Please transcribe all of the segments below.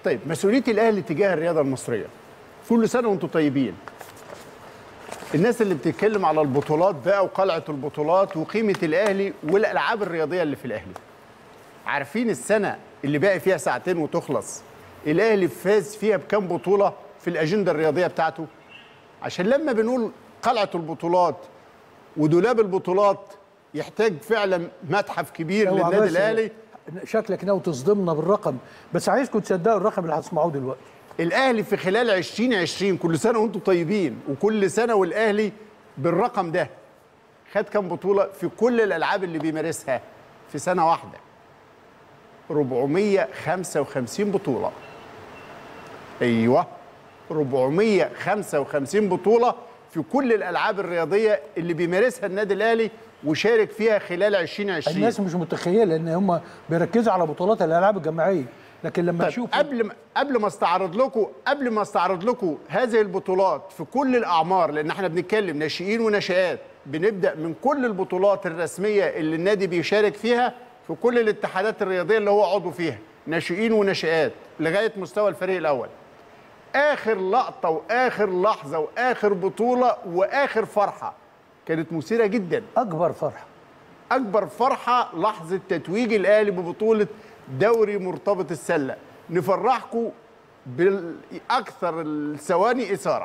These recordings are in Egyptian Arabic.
طيب مسؤوليه الاهلي تجاه الرياضه المصريه كل سنه وانتم طيبين الناس اللي بتتكلم على البطولات بقى وقلعه البطولات وقيمه الاهلي والالعاب الرياضيه اللي في الاهلي عارفين السنه اللي باقي فيها ساعتين وتخلص الاهلي فاز فيها بكام بطوله في الاجنده الرياضيه بتاعته عشان لما بنقول قلعه البطولات ودولاب البطولات يحتاج فعلا متحف كبير اوعى للنادي بس الاهلي شكلك ناوي تصدمنا بالرقم بس عايزكم تصدقوا الرقم اللي هتسمعوه دلوقتي الاهلي في خلال 2020 كل سنه وانتم طيبين وكل سنه والاهلي بالرقم ده خد كام بطوله في كل الالعاب اللي بيمارسها في سنه واحده 455 بطوله ايوه 455 بطوله في كل الالعاب الرياضيه اللي بيمارسها النادي الاهلي وشارك فيها خلال 2020 الناس مش متخيله ان هم بيركزوا على بطولات الالعاب الجماعيه لكن لما طيب يشوفوا قبل ما قبل ما استعرض لكم قبل ما استعرض لكم هذه البطولات في كل الاعمار لان احنا بنتكلم ناشئين وناشئات بنبدا من كل البطولات الرسميه اللي النادي بيشارك فيها في كل الاتحادات الرياضيه اللي هو عضو فيها ناشئين وناشئات لغايه مستوى الفريق الاول اخر لقطه واخر لحظه واخر بطوله واخر فرحه كانت مثيره جدا اكبر فرحه اكبر فرحه لحظه تتويج الاهلي ببطوله دوري مرتبط السله نفرحكم بالاكثر الثواني اثاره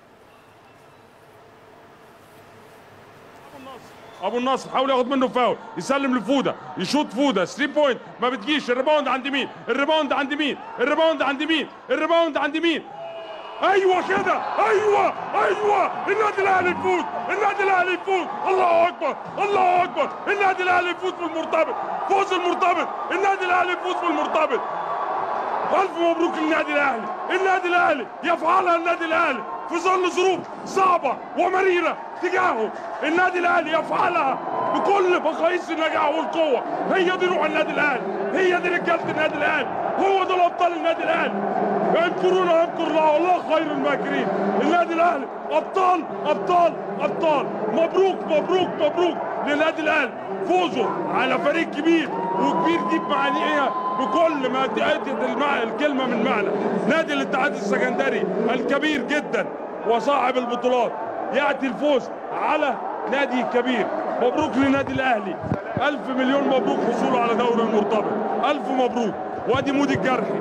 ابو النصر حاول ياخد منه فاول يسلم لفوده يشوط فوده 3 بوينت ما بتجيش الريباوند عند مين الريباوند عند مين الريباوند عند مين الريباوند عند مين ايوه كده ايوه ايوه النادي الاهلي يفوز النادي الاهلي يفوز الله اكبر الله اكبر النادي الاهلي يفوز بالمرتبط فوز المرتبط النادي الاهلي يفوز بالمرتبط الف مبروك للنادي الاهلي النادي الاهلي يفعلها النادي الاهلي في ظل ظروف صعبه ومريره تجاهه النادي الاهلي يفعلها بكل مقاييس النجاح والقوه هي دي روح النادي الاهلي هي دي رجاله النادي الاهلي هو دول ابطال النادي الاهلي يذكرون يذكر الله والله خير الماكرين النادي الاهلي ابطال ابطال ابطال مبروك مبروك مبروك للنادي الاهلي فوزه على فريق كبير وكبير دي بمعانيها بكل ما تأتي المع... الكلمه من معنى نادي الاتحاد السكندري الكبير جدا وصاحب البطولات ياتي الفوز على نادي كبير مبروك للنادي الاهلي الف مليون مبروك حصوله على دوري المرتبط الف مبروك وادي مودي الجرحي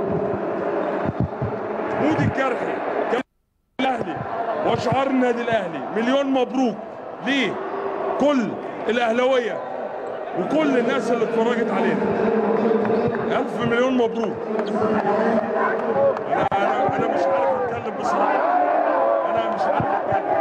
مودي الجرحي كمان الاهلي وشعار النادي الاهلي مليون مبروك ليه كل الاهلاويه وكل الناس اللي اتفرجت علينا الف مليون مبروك انا انا, أنا مش عارف اتكلم بصراحه انا مش عارف اتكلم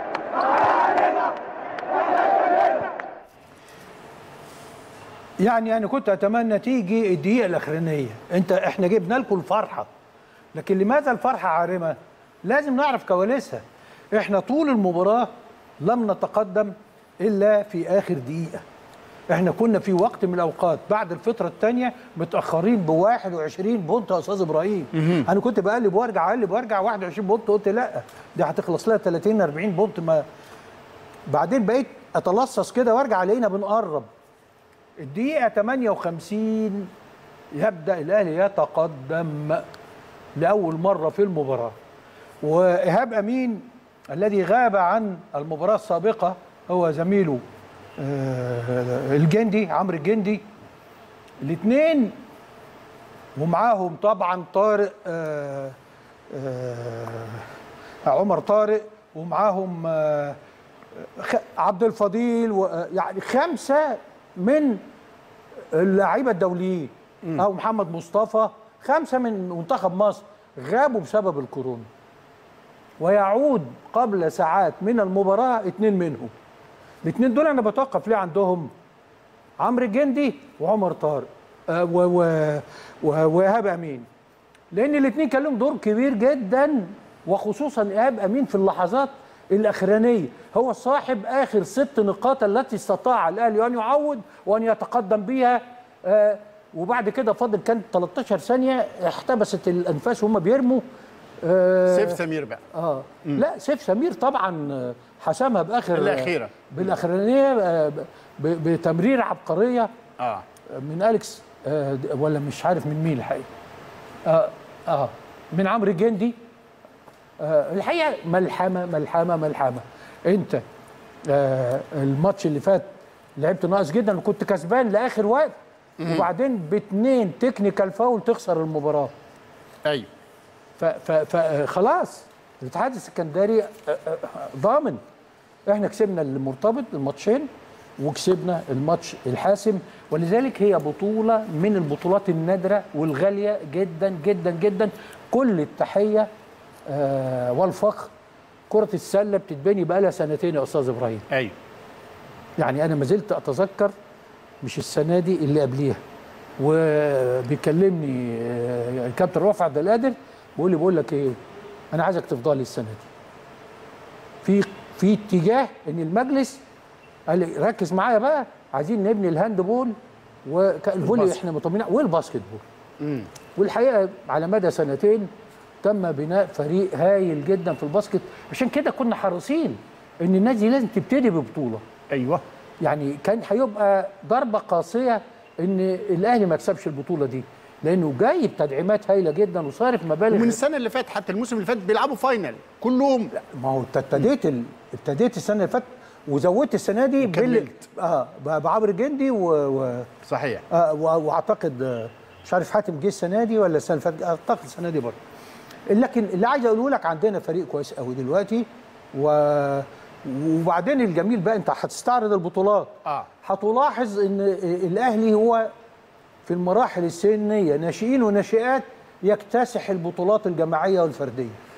يعني انا كنت اتمنى تيجي الدقيقه الاخرانيه انت احنا جبنا لكم الفرحه لكن لماذا الفرحه عارمه لازم نعرف كواليسها احنا طول المباراه لم نتقدم الا في اخر دقيقه احنا كنا في وقت من الاوقات بعد الفتره الثانيه متاخرين ب 21 بونت يا استاذ ابراهيم انا كنت بقلب وارجع اقلب وارجع 21 بونت قلت لا دي هتخلص لها 30 40 بونت ما بعدين بقيت اتلصص كده وارجع لقينا بنقرب الدقيقة 58 يبدأ الأهلي يتقدم لأول مرة في المباراة وإيهاب أمين الذي غاب عن المباراة السابقة هو زميله آه، الجندي عمرو الجندي الاثنين ومعاهم طبعا طارق آه، آه، عمر طارق ومعاهم آه، خ- عبد الفضيل و- آه، يعني خمسه من اللعيبه الدوليين او محمد مصطفى خمسه من منتخب مصر غابوا بسبب الكورونا ويعود قبل ساعات من المباراه اثنين منهم الاثنين دول انا بتوقف ليه عندهم عمرو الجندي وعمر طارق آه، و- و- و- وايهاب امين لان الاثنين كان لهم دور كبير جدا وخصوصا ايهاب امين في اللحظات الاخرانيه هو صاحب اخر ست نقاط التي استطاع الاهلي ان يعوض وان يتقدم بها آه، وبعد كده فاضل كان 13 ثانيه احتبست الانفاس وهم بيرموا آه، سيف سمير بقى اه لا سيف سمير طبعا آه، حسمها باخر الأخيرة. بالاخرانيه آه، ب- بتمرير عبقريه اه من اليكس آه، ولا مش عارف من مين الحقيقه اه اه من عمرو الجندي آه الحقيقه ملحمه ملحمه ملحمه انت آه الماتش اللي فات لعبت ناقص جدا وكنت كسبان لاخر وقت وبعدين باتنين تكنيكال فاول تخسر المباراه ايوه فخلاص الاتحاد السكندري آه، آه، ضامن احنا كسبنا المرتبط الماتشين وكسبنا الماتش الحاسم ولذلك هي بطولة من البطولات النادرة والغالية جدا جدا جدا كل التحية آه، والفخر كرة السلة بتتبني بقالها سنتين يا أستاذ إبراهيم ايوه يعني انا ما زلت اتذكر مش السنه دي اللي قبليها وبيكلمني آه، الكابتن رافع عبد القادر بيقول لي بقول لك ايه انا عايزك تفضل لي السنه دي في في اتجاه ان المجلس قال لي ركز معايا بقى عايزين نبني الهاند بول والفولي والباسكت. احنا مطمئنين والباسكت بول والحقيقه على مدى سنتين تم بناء فريق هايل جدا في الباسكت عشان كده كنا حريصين ان الناس دي لازم تبتدي ببطوله ايوه يعني كان هيبقى ضربه قاسيه ان الاهلي ما يكسبش البطوله دي لانه جاي بتدعيمات هايله جدا وصارف مبالغ ومن السنه اللي فاتت حتى الموسم اللي فات بيلعبوا فاينل كلهم ما هو انت ابتديت ال... ابتديت السنه اللي فاتت وزودت السنه دي بال... وكملت. اه ب- بعمرو جندي و... و... صحيح آه و... واعتقد آه، مش عارف حاتم جه السنه دي ولا السنه اللي فاتت اعتقد السنه دي برضه لكن اللي عايز اقوله لك عندنا فريق كويس قوي دلوقتي و... وبعدين الجميل بقى انت هتستعرض البطولات اه هتلاحظ ان الاهلي هو في المراحل السنيه ناشئين وناشئات يكتسح البطولات الجماعيه والفرديه